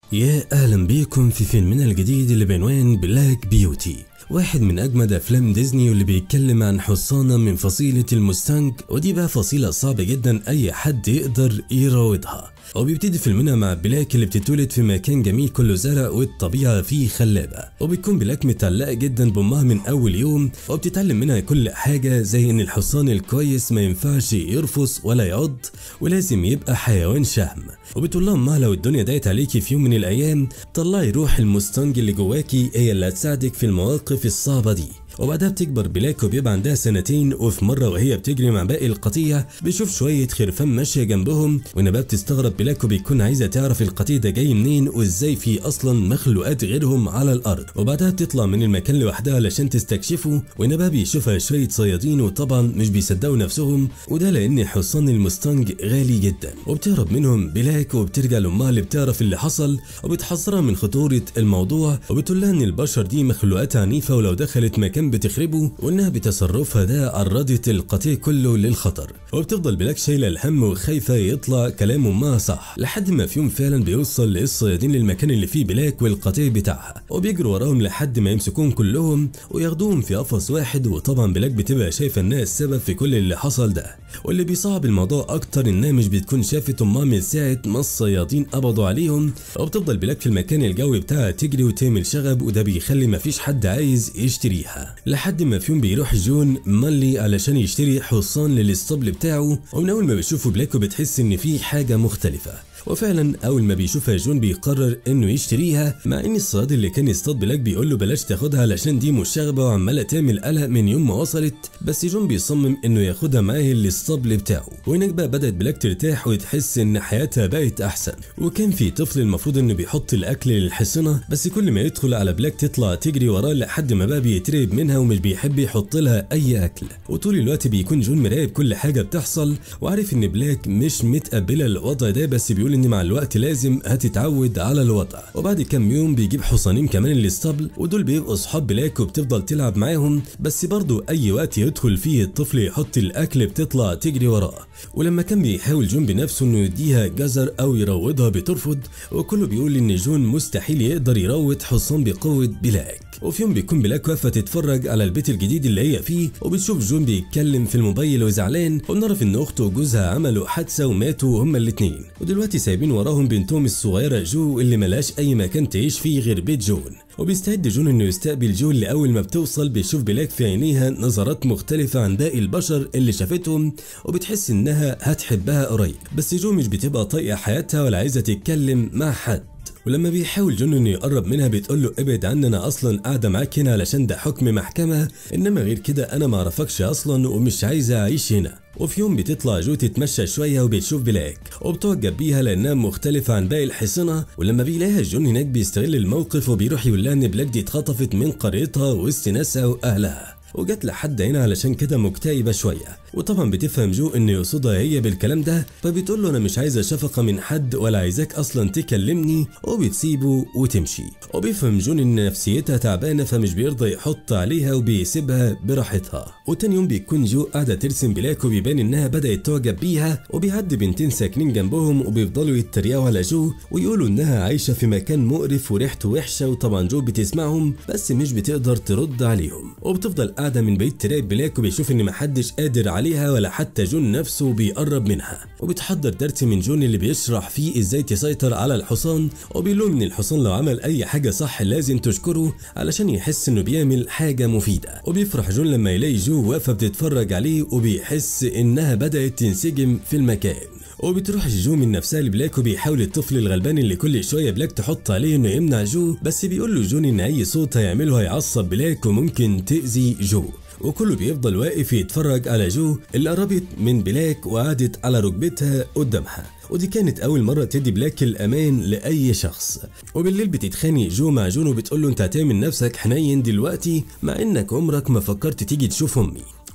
يا اهلا بيكم في فيلمنا الجديد اللي بعنوان بلاك بيوتي واحد من اجمد افلام ديزني واللي بيتكلم عن حصانه من فصيله المستنج ودي بقى فصيله صعب جدا اي حد يقدر يراودها وبيبتدي فيلمنا مع بلاك اللي بتتولد في مكان جميل كله زرع والطبيعه فيه خلابه وبتكون بلاك متعلقه جدا بامها من اول يوم وبتتعلم منها كل حاجه زي ان الحصان الكويس ما ينفعش يرفص ولا يعض ولازم يبقى حيوان شهم وبتقول لها امها لو الدنيا ضاقت عليكي في يوم من الايام طلعي روح المستنج اللي جواكي هي اللي هتساعدك في المواقف الصعبه دي وبعدها بتكبر بلاك وبيبقى عندها سنتين وفي مرة وهي بتجري مع باقي القطيع بيشوف شوية خرفان ماشية جنبهم ونبات بتستغرب بلاك وبيكون عايزة تعرف القطيع ده جاي منين وازاي في أصلا مخلوقات غيرهم على الأرض وبعدها بتطلع من المكان لوحدها علشان تستكشفه ونبا بيشوفها شوية صيادين وطبعا مش بيصدقوا نفسهم وده لأن حصان المستنج غالي جدا وبتهرب منهم بلاك وبترجع لأمها اللي بتعرف اللي حصل وبتحذرها من خطورة الموضوع وبتقول لها إن البشر دي مخلوقات عنيفة ولو دخلت مكان بتخربه وانها بتصرفها ده عرضت القطيع كله للخطر وبتفضل بلاك شايله الهم وخايفه يطلع كلام امها صح لحد ما في يوم فعلا بيوصل الصيادين للمكان اللي فيه بلاك والقطيع بتاعها وبيجروا وراهم لحد ما يمسكوهم كلهم وياخدوهم في قفص واحد وطبعا بلاك بتبقى شايفه انها السبب في كل اللي حصل ده واللي بيصعب الموضوع اكتر انها مش بتكون شافت امها من ساعه ما الصيادين قبضوا عليهم وبتفضل بلاك في المكان الجوي بتاعها تجري وتعمل شغب وده بيخلي مفيش حد عايز يشتريها لحد ما في يوم بيروح جون مالي علشان يشتري حصان للاسطبل بتاعه ومن اول ما بيشوفه بلاكو بتحس ان في حاجه مختلفه وفعلا اول ما بيشوفها جون بيقرر انه يشتريها مع ان الصياد اللي كان يصطاد بلاك بيقول له بلاش تاخدها علشان دي مشاغبه وعماله تعمل قلق من يوم ما وصلت بس جون بيصمم انه ياخدها معاه الاسطبل بتاعه وهناك بقى بدات بلاك ترتاح وتحس ان حياتها بقت احسن وكان في طفل المفروض انه بيحط الاكل للحصنه بس كل ما يدخل على بلاك تطلع تجري وراه لحد ما بقى بيترعب منها ومش بيحب يحط لها اي اكل وطول الوقت بيكون جون مراقب كل حاجه بتحصل وعارف ان بلاك مش متقبله الوضع ده بس بيقول ان مع الوقت لازم هتتعود على الوضع وبعد كام يوم بيجيب حصانين كمان للاسطبل ودول بيبقوا اصحاب بلاك وبتفضل تلعب معاهم بس برضه اي وقت يدخل فيه الطفل يحط الاكل بتطلع تجري وراه ولما كان بيحاول جون بنفسه انه يديها جزر او يروضها بترفض وكله بيقول ان جون مستحيل يقدر يروض حصان بقوه بلاك وفي يوم بيكون بلاك واقفه تتفرج على البيت الجديد اللي هي فيه وبتشوف جون بيتكلم في الموبايل وزعلان وبنعرف ان اخته وجوزها عملوا حادثه وماتوا هما الاتنين ودلوقتي سايبين وراهم بنتهم الصغيره جو اللي ملاش اي مكان تعيش فيه غير بيت جون وبيستعد جون انه يستقبل جو اللي اول ما بتوصل بيشوف بلاك في عينيها نظرات مختلفه عن باقي البشر اللي شافتهم وبتحس انها هتحبها قريب بس جو مش بتبقى طايقه حياتها ولا عايزه تتكلم مع حد ولما بيحاول جون انه يقرب منها بتقول له ابعد عني انا اصلا قاعده معاك هنا علشان ده حكم محكمه انما غير كده انا ما اعرفكش اصلا ومش عايزه اعيش هنا وفي يوم بتطلع جو تتمشى شويه وبتشوف بلاك وبتعجب بيها لانها مختلفه عن باقي الحصنه ولما بيلاقيها جون هناك بيستغل الموقف وبيروح يقول لها ان بلاك دي اتخطفت من قريتها وسط ناسها واهلها وجت لحد هنا علشان كده مكتئبة شوية وطبعا بتفهم جو انه يقصدها هي بالكلام ده فبتقول له انا مش عايزة شفقة من حد ولا عايزاك اصلا تكلمني وبتسيبه وتمشي وبيفهم جون ان نفسيتها تعبانة فمش بيرضى يحط عليها وبيسيبها براحتها وتاني يوم بيكون جو قاعدة ترسم بلاك وبيبان انها بدأت تعجب بيها وبيعدي بنتين ساكنين جنبهم وبيفضلوا يتريقوا على جو ويقولوا انها عايشة في مكان مقرف وريحته وحشة وطبعا جو بتسمعهم بس مش بتقدر ترد عليهم وبتفضل قاعدة من بعيد تراقب بلاك وبيشوف ان محدش قادر عليها ولا حتى جون نفسه بيقرب منها وبتحضر درس من جون اللي بيشرح فيه ازاي تسيطر على الحصان وبيقول ان الحصان لو عمل اي حاجة صح لازم تشكره علشان يحس انه بيعمل حاجة مفيدة وبيفرح جون لما يلاقي جو واقفة بتتفرج عليه وبيحس انها بدأت تنسجم في المكان وبتروح جو من نفسها لبلاك وبيحاول الطفل الغلبان اللي كل شويه بلاك تحط عليه انه يمنع جو بس بيقول له جون ان اي صوت هيعمله هيعصب بلاك وممكن تاذي جو وكله بيفضل واقف يتفرج على جو اللي قربت من بلاك وقعدت على ركبتها قدامها ودي كانت أول مرة تدي بلاك الأمان لأي شخص وبالليل بتتخانق جو مع جون وبتقول له أنت هتعمل نفسك حنين دلوقتي مع إنك عمرك ما فكرت تيجي تشوف أمي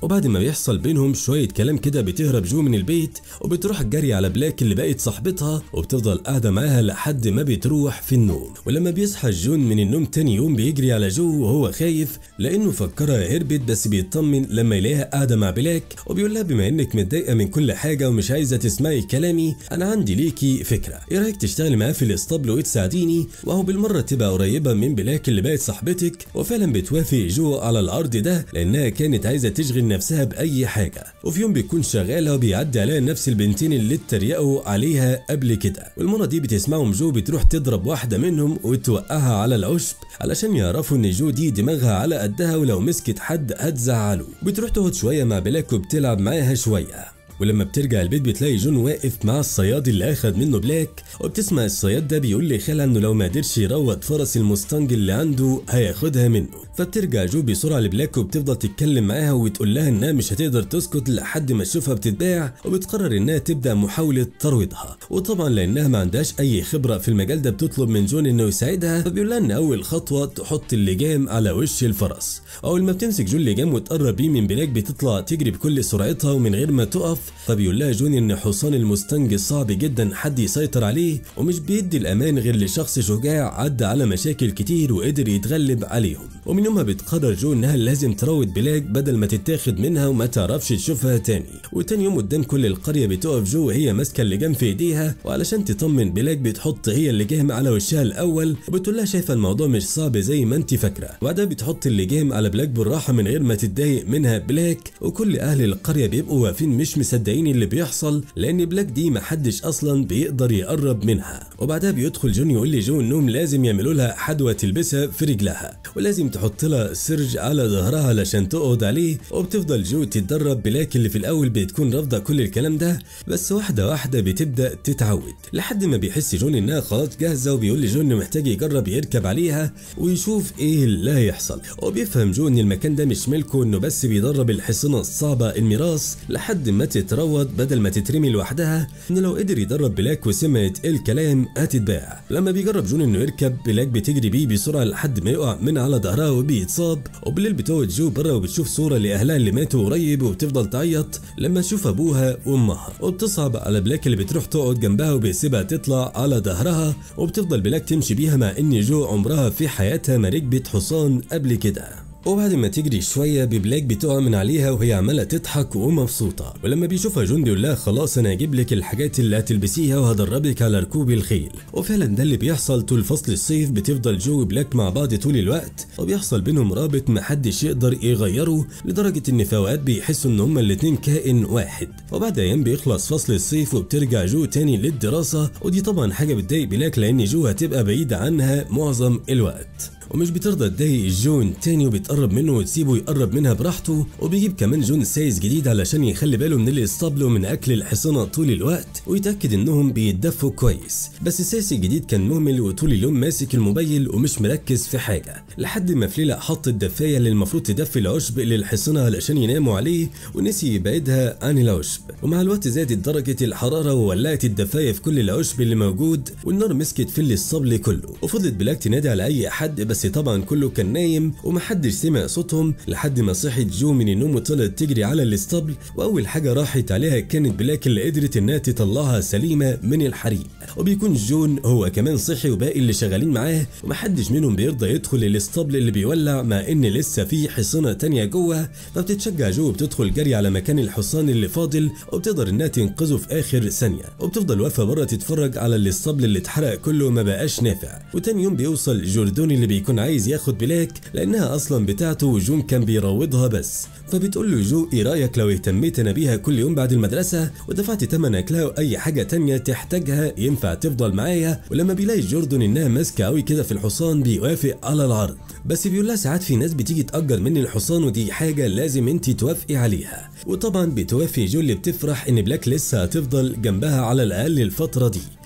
وبعد ما بيحصل بينهم شويه كلام كده بتهرب جو من البيت وبتروح جري على بلاك اللي بقت صاحبتها وبتفضل قاعده معاها لحد ما بتروح في النوم ولما بيصحى جون من النوم تاني يوم بيجري على جو وهو خايف لانه فكرها هربت بس بيطمن لما يلاقيها قاعده مع بلاك وبيقول لها بما انك متضايقه من كل حاجه ومش عايزه تسمعي كلامي انا عندي ليكي فكره ايه رايك تشتغلي معاه في الاسطبل وتساعديني وهو بالمره تبقى قريبه من بلاك اللي بقت صاحبتك وفعلا بتوافق جو على العرض ده لانها كانت عايزه تشغل نفسها باي حاجه وفي يوم بيكون شغاله وبيعدي عليها نفس البنتين اللي اتريقوا عليها قبل كده والمره دي بتسمعهم جو بتروح تضرب واحده منهم وتوقعها على العشب علشان يعرفوا ان جو دي دماغها على قدها ولو مسكت حد هتزعله بتروح تقعد شويه مع بلاك وبتلعب معاها شويه ولما بترجع البيت بتلاقي جون واقف مع الصياد اللي اخد منه بلاك وبتسمع الصياد ده بيقول لخالها انه لو ما قدرش يروض فرس المستنج اللي عنده هياخدها منه فبترجع جو بسرعه لبلاك وبتفضل تتكلم معاها وتقول لها انها مش هتقدر تسكت لحد ما تشوفها بتتباع وبتقرر انها تبدا محاوله ترويضها وطبعا لانها ما عندهاش اي خبره في المجال ده بتطلب من جون انه يساعدها فبيقول لها ان اول خطوه تحط اللجام على وش الفرس اول ما بتمسك جون اللجام وتقرب بيه من بلاك بتطلع تجري بكل سرعتها ومن غير ما تقف فبيقول لها جون ان حصان المستنج صعب جدا حد يسيطر عليه ومش بيدي الامان غير لشخص شجاع عدى على مشاكل كتير وقدر يتغلب عليهم ومن يومها بتقرر جو انها لازم تروض بلاك بدل ما تتاخد منها وما تعرفش تشوفها تاني وتاني يوم قدام كل القريه بتقف جو وهي ماسكه اللجام في ايديها وعلشان تطمن بلاك بتحط هي اللجام على وشها الاول وبتقول لها شايفه الموضوع مش صعب زي ما انت فاكره وبعدها بتحط اللجام على بلاك بالراحه من غير ما تتضايق منها بلاك وكل اهل القريه بيبقوا واقفين مش مصدقين اللي بيحصل لان بلاك دي محدش اصلا بيقدر يقرب منها وبعدها بيدخل جون يقول لجو انهم لازم يعملوا لها حدوه تلبسها في رجلها ولازم تحط لها سرج على ظهرها علشان تقعد عليه وبتفضل جو تتدرب بلاك اللي في الاول بتكون رافضه كل الكلام ده بس واحده واحده بتبدا تتعود لحد ما بيحس جون انها خلاص جاهزه وبيقول لجون انه محتاج يجرب يركب عليها ويشوف ايه اللي هيحصل وبيفهم جو ان المكان ده مش ملكه انه بس بيدرب الحصنه الصعبه الميراث لحد ما تتروض بدل ما تترمي لوحدها انه لو قدر يدرب بلاك وسمعت الكلام هتتباع لما بيجرب جون انه يركب بلاك بتجري بيه بسرعه لحد ما يقع من على ظهرها وبيتصاب وبالليل بتقعد جو بره وبتشوف صوره لاهلها اللي ماتوا قريب وبتفضل تعيط لما تشوف ابوها وامها وبتصعب على بلاك اللي بتروح تقعد جنبها وبيسيبها تطلع على ظهرها وبتفضل بلاك تمشي بيها مع ان جو عمرها في حياتها ما ركبت حصان قبل كده وبعد ما تجري شوية ببلاك بتقع من عليها وهي عمالة تضحك ومبسوطة ولما بيشوفها جون بيقول لها خلاص أنا هجيب لك الحاجات اللي هتلبسيها وهدربك على ركوب الخيل وفعلا ده اللي بيحصل طول فصل الصيف بتفضل جو وبلاك مع بعض طول الوقت وبيحصل بينهم رابط محدش يقدر يغيره لدرجة إن في أوقات بيحسوا إن هما الاتنين كائن واحد وبعد أيام بيخلص فصل الصيف وبترجع جو تاني للدراسة ودي طبعا حاجة بتضايق بلاك لأن جو هتبقى بعيدة عنها معظم الوقت ومش بترضى تضايق جون تاني وبتقرب منه وتسيبه يقرب منها براحته وبيجيب كمان جون سايس جديد علشان يخلي باله من الاسطبل ومن اكل الحصانه طول الوقت ويتاكد انهم بيتدفوا كويس بس سايس الجديد كان مهمل وطول اليوم ماسك الموبايل ومش مركز في حاجه لحد ما فليلة حط الدفايه اللي المفروض تدفي العشب للحصانه علشان يناموا عليه ونسي يبعدها عن العشب ومع الوقت زادت درجه الحراره وولعت الدفايه في كل العشب اللي موجود والنار مسكت في الاسطبل كله وفضلت بلاك تنادي على اي حد بس طبعا كله كان نايم ومحدش سمع صوتهم لحد ما صحت جو من النوم وطلعت تجري على الاسطبل واول حاجه راحت عليها كانت بلاك اللي قدرت انها تطلعها سليمه من الحريق وبيكون جون هو كمان صحي وباقي اللي شغالين معاه ومحدش منهم بيرضى يدخل الاسطبل اللي بيولع مع ان لسه في حصانه تانية جوه فبتتشجع جو وبتدخل جري على مكان الحصان اللي فاضل وبتقدر انها تنقذه في اخر ثانيه وبتفضل واقفه بره تتفرج على الاسطبل اللي اتحرق كله ما بقاش نافع وتاني يوم بيوصل جوردوني اللي بيكون عايز ياخد بلاك لانها اصلا بتاعته وجون كان بيروضها بس فبتقول له جو ايه رايك لو اهتميت انا بيها كل يوم بعد المدرسه ودفعت تمن اكلها واي حاجه تانية تحتاجها ينفع تفضل معايا ولما بيلاقي جوردون انها ماسكه قوي كده في الحصان بيوافق على العرض بس بيقول لها ساعات في ناس بتيجي تأجر مني الحصان ودي حاجة لازم انت توافقي عليها وطبعا بتوافق جو اللي بتفرح ان بلاك لسه هتفضل جنبها على الاقل الفترة دي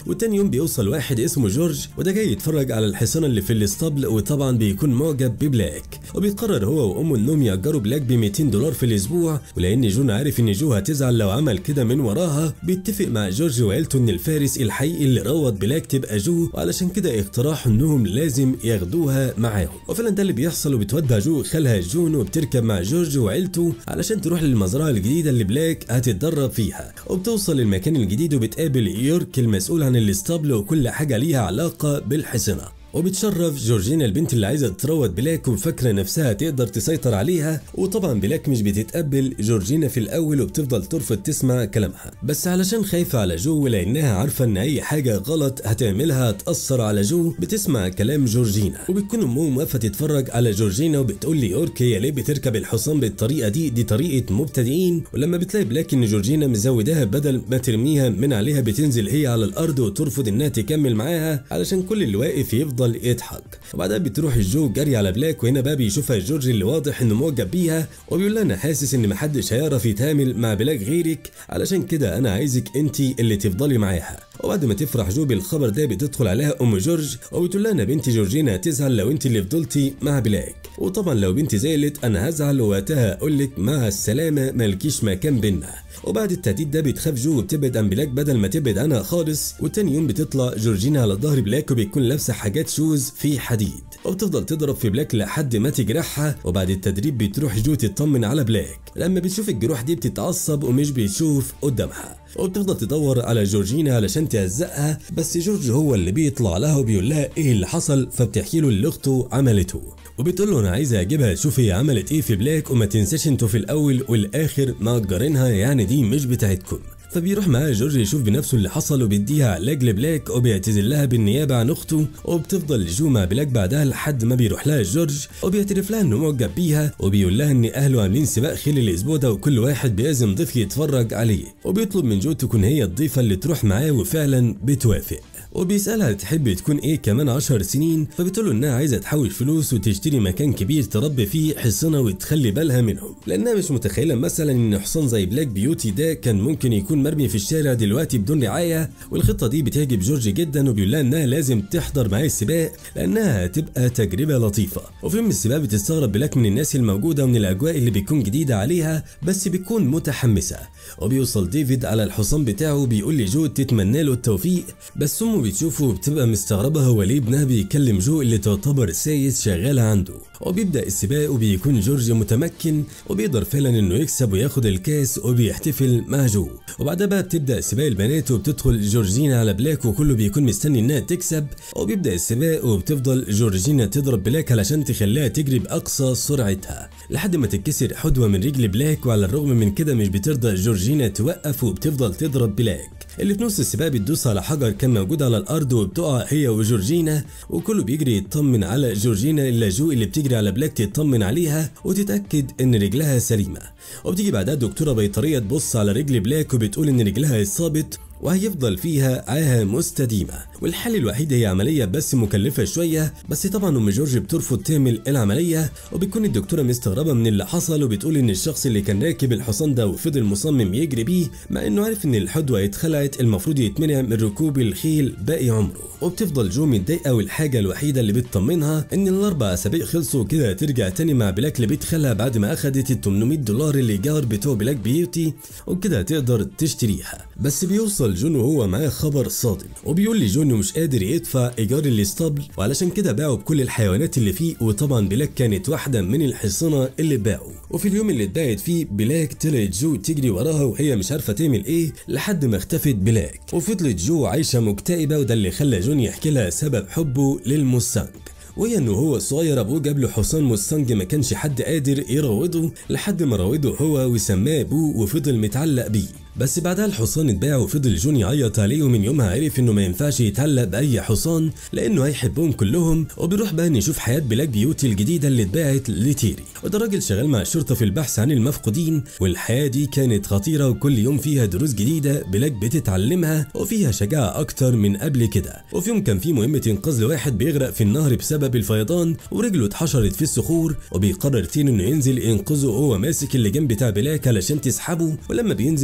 وتاني يوم بيوصل واحد اسمه جورج وده جاي يتفرج على الحصان اللي في الاسطبل وطبعا بيكون معجب ببلاك وبيقرر هو وامه انهم يأجروا بلاك ب 200 دولار في الاسبوع ولان جون عارف ان جو هتزعل لو عمل كده من وراها بيتفق مع جورج وعيلته ان الفارس الحقيقي اللي روض بلاك تبقى جو وعلشان كده اقتراح انهم لازم ياخدوها معاهم وفعلا ده اللي بيحصل وبتودع جو خالها جون وبتركب مع جورج وعيلته علشان تروح للمزرعه الجديده اللي بلاك هتتدرب فيها وبتوصل للمكان الجديد وبتقابل يورك المسؤول عن الاسطبل وكل حاجه ليها علاقه بالحصنه وبتشرف جورجينا البنت اللي عايزه تروض بلاك وفاكره نفسها تقدر تسيطر عليها وطبعا بلاك مش بتتقبل جورجينا في الاول وبتفضل ترفض تسمع كلامها بس علشان خايفه على جو ولانها عارفه ان اي حاجه غلط هتعملها تاثر على جو بتسمع كلام جورجينا وبتكون امهم واقفه تتفرج على جورجينا وبتقول لي يورك هي ليه بتركب الحصان بالطريقه دي دي طريقه مبتدئين ولما بتلاقي بلاك ان جورجينا مزوداها بدل ما ترميها من عليها بتنزل هي على الارض وترفض انها تكمل معاها علشان كل اللي واقف يفضل يضحك وبعدها بتروح جو جري على بلاك وهنا بقى بيشوفها جورج اللي واضح انه معجب بيها وبيقول لها انا حاسس ان محدش هيعرف يتعامل مع بلاك غيرك علشان كده انا عايزك انت اللي تفضلي معاها وبعد ما تفرح جو بالخبر ده بتدخل عليها ام جورج وبتقول لها انا بنتي جورجينا هتزعل لو انت اللي فضلتي مع بلاك وطبعا لو بنتي زعلت انا هزعل ووقتها اقول لك مع السلامه مالكيش مكان بينا وبعد التهديد ده بتخاف جو وبتبعد عن بلاك بدل ما تبعد عنها خالص وتاني يوم بتطلع جورجينا على ظهر بلاك وبتكون لابسه حاجات شوز في حديد وبتفضل تضرب في بلاك لحد ما تجرحها وبعد التدريب بتروح جو تطمن على بلاك لما بتشوف الجروح دي بتتعصب ومش بتشوف قدامها وبتفضل تدور على جورجينا علشان تهزقها بس جورج هو اللي بيطلع لها وبيقول لها ايه اللي حصل فبتحكي له اللي اخته عملته وبتقول له انا عايزه اجيبها تشوف هي عملت ايه في بلاك وما تنساش انتوا في الاول والاخر مأجرينها يعني دي مش بتاعتكم فبيروح معاه جورج يشوف بنفسه اللي حصل وبيديها علاج لبلاك وبيعتذر لها بالنيابه عن اخته وبتفضل جو مع بلاك بعدها لحد ما بيروح لها جورج وبيعترف لها انه معجب بيها وبيقول لها ان اهله عاملين سباق خيل الاسبوع ده وكل واحد بيعزم ضيف يتفرج عليه وبيطلب من جو تكون هي الضيفه اللي تروح معاه وفعلا بتوافق وبيسألها تحب تكون ايه كمان عشر سنين فبتقول له انها عايزه تحوش فلوس وتشتري مكان كبير تربي فيه حصنة وتخلي بالها منهم لانها مش متخيله مثلا ان حصان زي بلاك بيوتي ده كان ممكن يكون مرمي في الشارع دلوقتي بدون رعايه والخطه دي بتعجب جورج جدا وبيقول لها انها لازم تحضر معاه السباق لانها هتبقى تجربه لطيفه وفي يوم السباق بتستغرب بلاك من الناس الموجوده ومن الاجواء اللي بتكون جديده عليها بس بتكون متحمسه وبيوصل ديفيد على الحصان بتاعه بيقول لجو تتمنى له التوفيق بس امه بتشوفه وبتبقى مستغربه هو ليه ابنها بيكلم جو اللي تعتبر سايس شغاله عنده وبيبدا السباق وبيكون جورج متمكن وبيقدر فعلا انه يكسب وياخد الكاس وبيحتفل مع جو وبعدها بقى بتبدا سباق البنات وبتدخل جورجينا على بلاك وكله بيكون مستني انها تكسب وبيبدا السباق وبتفضل جورجينا تضرب بلاك علشان تخليها تجري باقصى سرعتها لحد ما تتكسر حدوه من رجل بلاك وعلى الرغم من كده مش بترضى جورجينا توقف وبتفضل تضرب بلاك اللي في نص السباق بتدوس على حجر كان موجود على الارض وبتقع هي وجورجينا وكله بيجري يطمن على جورجينا الا جو اللي بتجري على بلاك تطمن عليها وتتاكد ان رجلها سليمه وبتيجي بعدها الدكتوره بيطريه تبص على رجل بلاك وبتقول ان رجلها اصابت وهيفضل فيها عاهة مستديمة والحل الوحيد هي عملية بس مكلفة شوية بس طبعا أم جورج بترفض تعمل العملية وبتكون الدكتورة مستغربة من اللي حصل وبتقول إن الشخص اللي كان راكب الحصان ده وفضل مصمم يجري بيه مع إنه عارف إن الحدوة اتخلعت المفروض يتمنع من ركوب الخيل باقي عمره وبتفضل جو متضايقة والحاجة الوحيدة اللي بتطمنها إن الأربع أسابيع خلصوا كده هترجع تاني مع بلاك لبيت خالها بعد ما أخدت ال 800 دولار اللي جار بتوع بلاك بيوتي وكده هتقدر تشتريها بس بيوصل جون وهو معاه خبر صادم وبيقول لي جون مش قادر يدفع ايجار الاسطبل وعلشان كده باعوا بكل الحيوانات اللي فيه وطبعا بلاك كانت واحده من الحصنه اللي باعوا وفي اليوم اللي اتباعت فيه بلاك طلعت جو تجري وراها وهي مش عارفه تعمل ايه لحد ما اختفت بلاك وفضلت جو عايشه مكتئبه وده اللي خلى جون يحكي لها سبب حبه للمستنج وهي انه هو الصغير ابوه جاب له حصان مستنج ما كانش حد قادر يراوده لحد ما راوده هو وسماه ابوه وفضل متعلق بيه بس بعدها الحصان اتباع وفضل جون يعيط عليه ومن يومها عرف انه ما ينفعش يتعلق باي حصان لانه هيحبهم كلهم وبيروح بقى نشوف حياه بلاك بيوتي الجديده اللي اتباعت لتيري وده راجل شغال مع الشرطه في البحث عن المفقودين والحياه دي كانت خطيره وكل يوم فيها دروس جديده بلاك بتتعلمها وفيها شجاعه اكتر من قبل كده وفي يوم كان في مهمه انقاذ لواحد بيغرق في النهر بسبب الفيضان ورجله اتحشرت في الصخور وبيقرر تين انه ينزل ينقذه وهو ماسك اللجام بتاع بلاك علشان تسحبه ولما بينزل بيقدر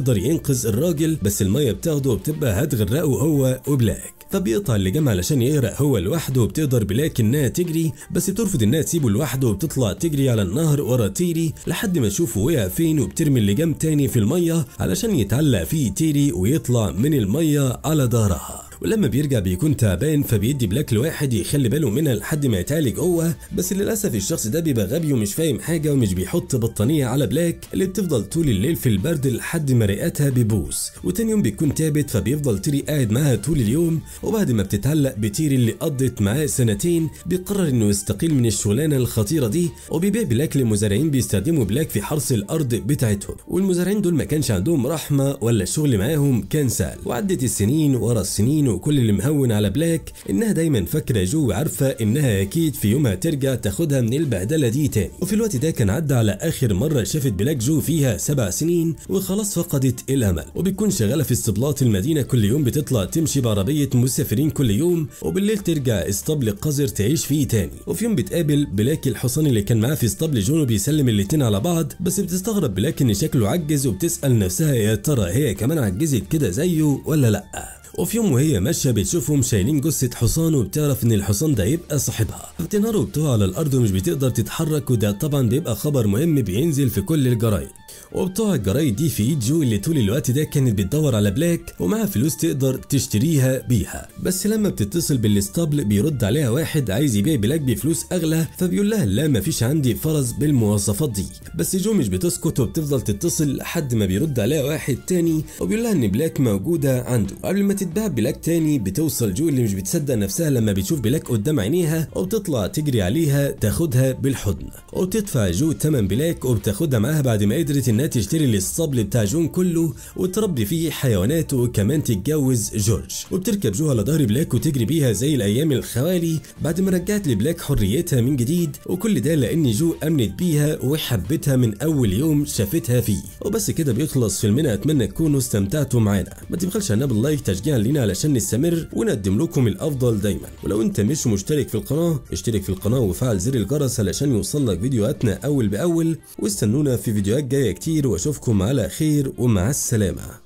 بيقدر ينقذ الراجل بس الميه بتاخده وبتبقى هتغرقه هو وبلاك فبيقطع اللجام علشان يغرق هو لوحده وبتقدر بلاك انها تجري بس بترفض انها تسيبه لوحده وبتطلع تجري على النهر ورا تيري لحد ما تشوفه وقع فين وبترمي اللجام تاني في الميه علشان يتعلق فيه تيري ويطلع من الميه على ظهرها ولما بيرجع بيكون تعبان فبيدي بلاك لواحد يخلي باله منها لحد ما يتعالج هو بس للاسف الشخص ده بيبقى غبي ومش فاهم حاجه ومش بيحط بطانيه على بلاك اللي بتفضل طول الليل في البرد لحد ما رئتها بيبوظ وتاني يوم بيكون تعبت فبيفضل تيري قاعد معاها طول اليوم وبعد ما بتتعلق بتيري اللي قضت معاه سنتين بيقرر انه يستقيل من الشغلانه الخطيره دي وبيبيع بلاك لمزارعين بيستخدموا بلاك في حرث الارض بتاعتهم والمزارعين دول ما كانش عندهم رحمه ولا الشغل معاهم كان سهل وعدت السنين ورا السنين وكل اللي مهون على بلاك انها دايما فاكره جو وعارفه انها اكيد في يوم هترجع تاخدها من البهدله دي تاني وفي الوقت ده كان عدى على اخر مره شافت بلاك جو فيها سبع سنين وخلاص فقدت الامل وبتكون شغاله في اسطبلات المدينه كل يوم بتطلع تمشي بعربيه مسافرين كل يوم وبالليل ترجع اسطبل قذر تعيش فيه تاني وفي يوم بتقابل بلاك الحصان اللي كان معاه في اسطبل جون وبيسلم الاتنين على بعض بس بتستغرب بلاك ان شكله عجز وبتسال نفسها يا ترى هي كمان عجزت كده زيه ولا لا وفي يوم وهي ماشيه بتشوفهم شايلين جثه حصان وبتعرف ان الحصان ده يبقى صاحبها فبتنهار وبتقع على الارض ومش بتقدر تتحرك وده طبعا بيبقى خبر مهم بينزل في كل الجرايد وبتوع الجرايد دي في ايد جو اللي طول الوقت ده كانت بتدور على بلاك ومعاها فلوس تقدر تشتريها بيها بس لما بتتصل بالاسطبل بيرد عليها واحد عايز يبيع بلاك بفلوس اغلى فبيقول لها لا مفيش عندي فرس بالمواصفات دي بس جو مش بتسكت وبتفضل تتصل لحد ما بيرد عليها واحد تاني وبيقول لها ان بلاك موجوده عنده قبل ما تتباع بلاك تاني بتوصل جو اللي مش بتصدق نفسها لما بتشوف بلاك قدام عينيها وبتطلع تجري عليها تاخدها بالحضن وبتدفع جو تمن بلاك وبتاخدها معاها بعد ما قدرت انها تشتري الاسطبل بتاع جون كله وتربي فيه حيوانات وكمان تتجوز جورج وبتركب جو على ظهر بلاك وتجري بيها زي الايام الخوالي بعد ما رجعت لبلاك حريتها من جديد وكل ده لان جو امنت بيها وحبتها من اول يوم شافتها فيه وبس كده بيخلص فيلمنا اتمنى تكونوا استمتعتوا معانا ما تبخلش علينا باللايك تشجيعا لينا علشان نستمر ونقدم لكم الافضل دايما ولو انت مش مشترك في القناه اشترك في القناه وفعل زر الجرس علشان يوصل لك فيديوهاتنا اول باول واستنونا في فيديوهات جايه كتير واشوفكم على خير ومع السلامه